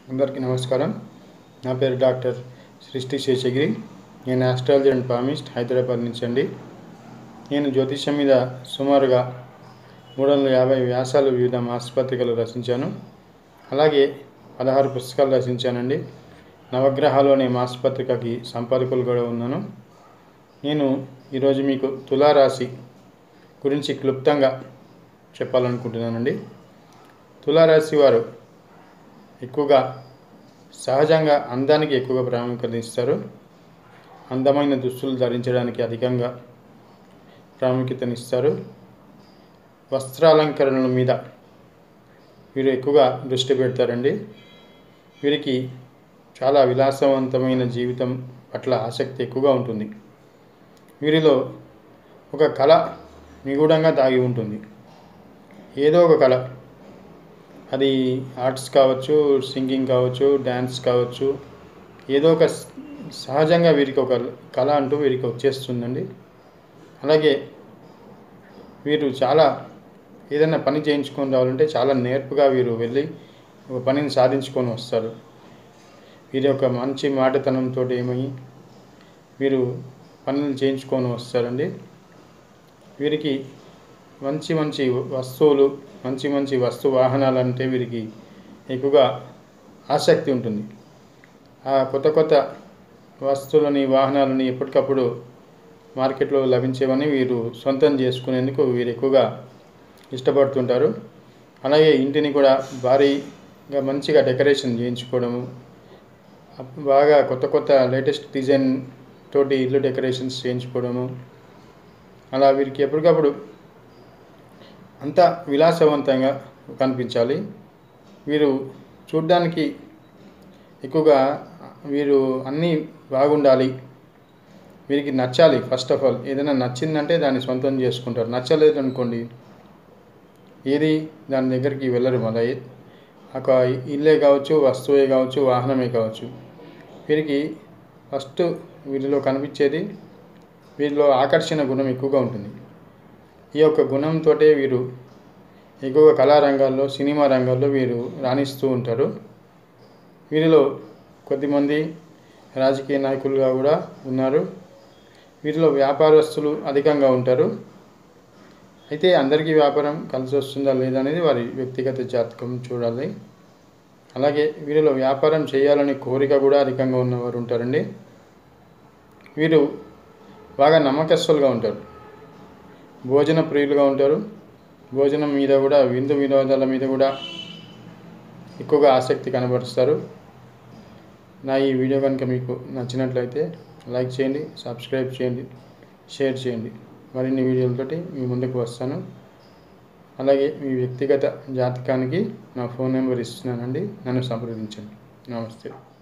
అందరికీ నమస్కారం నా పేరు డాక్టర్ సృష్టి శేషగిరి నేను ఆస్ట్రాలజీ అండ్ పామిస్ట్ హైదరాబాద్ నుంచి అండి నేను జ్యోతిష్యం మీద సుమారుగా మూడు వందల యాభై వ్యాసాలు వివిధ మాసపత్రికలు రచించాను అలాగే పదహారు పుస్తకాలు రచించానండి నవగ్రహాలు అనే మాసపత్రికకి సంపాదకులు కూడా ఉన్నాను నేను ఈరోజు మీకు తులారాశి గురించి క్లుప్తంగా చెప్పాలనుకుంటున్నానండి తులారాశి వారు ఎక్కువగా సహజంగా అందానికి ఎక్కువగా ప్రాముఖ్యత ఇస్తారు అందమైన దుస్తులు ధరించడానికి అధికంగా ప్రాముఖ్యతనిస్తారు వస్త్రాలంకరణల మీద వీరు ఎక్కువగా దృష్టి పెడతారండి వీరికి చాలా విలాసవంతమైన జీవితం పట్ల ఆసక్తి ఎక్కువగా ఉంటుంది వీరిలో ఒక కళ నిగూఢంగా దాగి ఉంటుంది ఏదో ఒక కళ అది ఆర్ట్స్ కావచ్చు సింగింగ్ కావచ్చు డ్యాన్స్ కావచ్చు ఏదో ఒక స- సహజంగా వీరికి ఒక కళ అంటూ వీరికి వచ్చేస్తుందండి అలాగే వీరు చాలా ఏదైనా పని చేయించుకొని రావాలంటే చాలా నేర్పుగా వీరు వెళ్ళి ఒక పనిని సాధించుకొని వస్తారు వీరి యొక్క మంచి మాటతనంతో ఏమై వీరు పనులు చేయించుకొని వస్తారండి వీరికి మంచి మంచి వస్తువులు మంచి మంచి వస్తు వాహనాలు అంటే వీరికి ఎక్కువగా ఆసక్తి ఉంటుంది ఆ కొత్త కొత్త వస్తువులని వాహనాలని ఎప్పటికప్పుడు మార్కెట్లో లభించేవని వీరు సొంతం చేసుకునేందుకు వీరు ఎక్కువగా ఇష్టపడుతుంటారు అలాగే ఇంటిని కూడా భారీగా మంచిగా డెకరేషన్ చేయించుకోవడము అప్- బాగా కొత్త కొత్త లేటెస్ట్ డిజైన్ తోటి ఇల్లు డెకరేషన్స్ చేయించుకోవడము అలా వీరికి ఎప్పటికప్పుడు అంతా విలాసవంతంగా కనిపించాలి వీరు చూడ్డానికి ఎక్కువగా వీరు అన్నీ బాగుండాలి వీరికి నచ్చాలి ఫస్ట్ ఆఫ్ ఆల్ ఏదైనా నచ్చిందంటే దాన్ని సొంతం చేసుకుంటారు నచ్చలేదు అనుకోండి ఏది దాని దగ్గరికి వెళ్ళరు మళ్ళీ ఒక ఇల్లే కావచ్చు వస్తువే కావచ్చు వాహనమే కావచ్చు వీరికి ఫస్ట్ వీరిలో కనిపించేది వీరిలో ఆకర్షణ గుణం ఎక్కువగా ఉంటుంది ఈ యొక్క గుణంతో వీరు ఎక్కువగా కళారంగాల్లో సినిమా రంగాల్లో వీరు రాణిస్తూ ఉంటారు వీరిలో కొద్దిమంది రాజకీయ నాయకులుగా కూడా ఉన్నారు వీరిలో వ్యాపారస్తులు అధికంగా ఉంటారు అయితే అందరికీ వ్యాపారం కలిసి వస్తుందా లేదా అనేది వారి వ్యక్తిగత జాతకం చూడాలి అలాగే వీరిలో వ్యాపారం చేయాలనే కోరిక కూడా అధికంగా ఉన్నవారు ఉంటారండి వీరు బాగా నమ్మకస్తులుగా ఉంటారు భోజన ప్రియులుగా ఉంటారు భోజనం మీద కూడా విందు వినోదాల మీద కూడా ఎక్కువగా ఆసక్తి కనబరుస్తారు నా ఈ వీడియో కనుక మీకు నచ్చినట్లయితే లైక్ చేయండి సబ్స్క్రైబ్ చేయండి షేర్ చేయండి మరిన్ని వీడియోలతోటి మీ ముందుకు వస్తాను అలాగే మీ వ్యక్తిగత జాతకానికి నా ఫోన్ నెంబర్ ఇస్తున్నానండి నన్ను సంప్రదించండి నమస్తే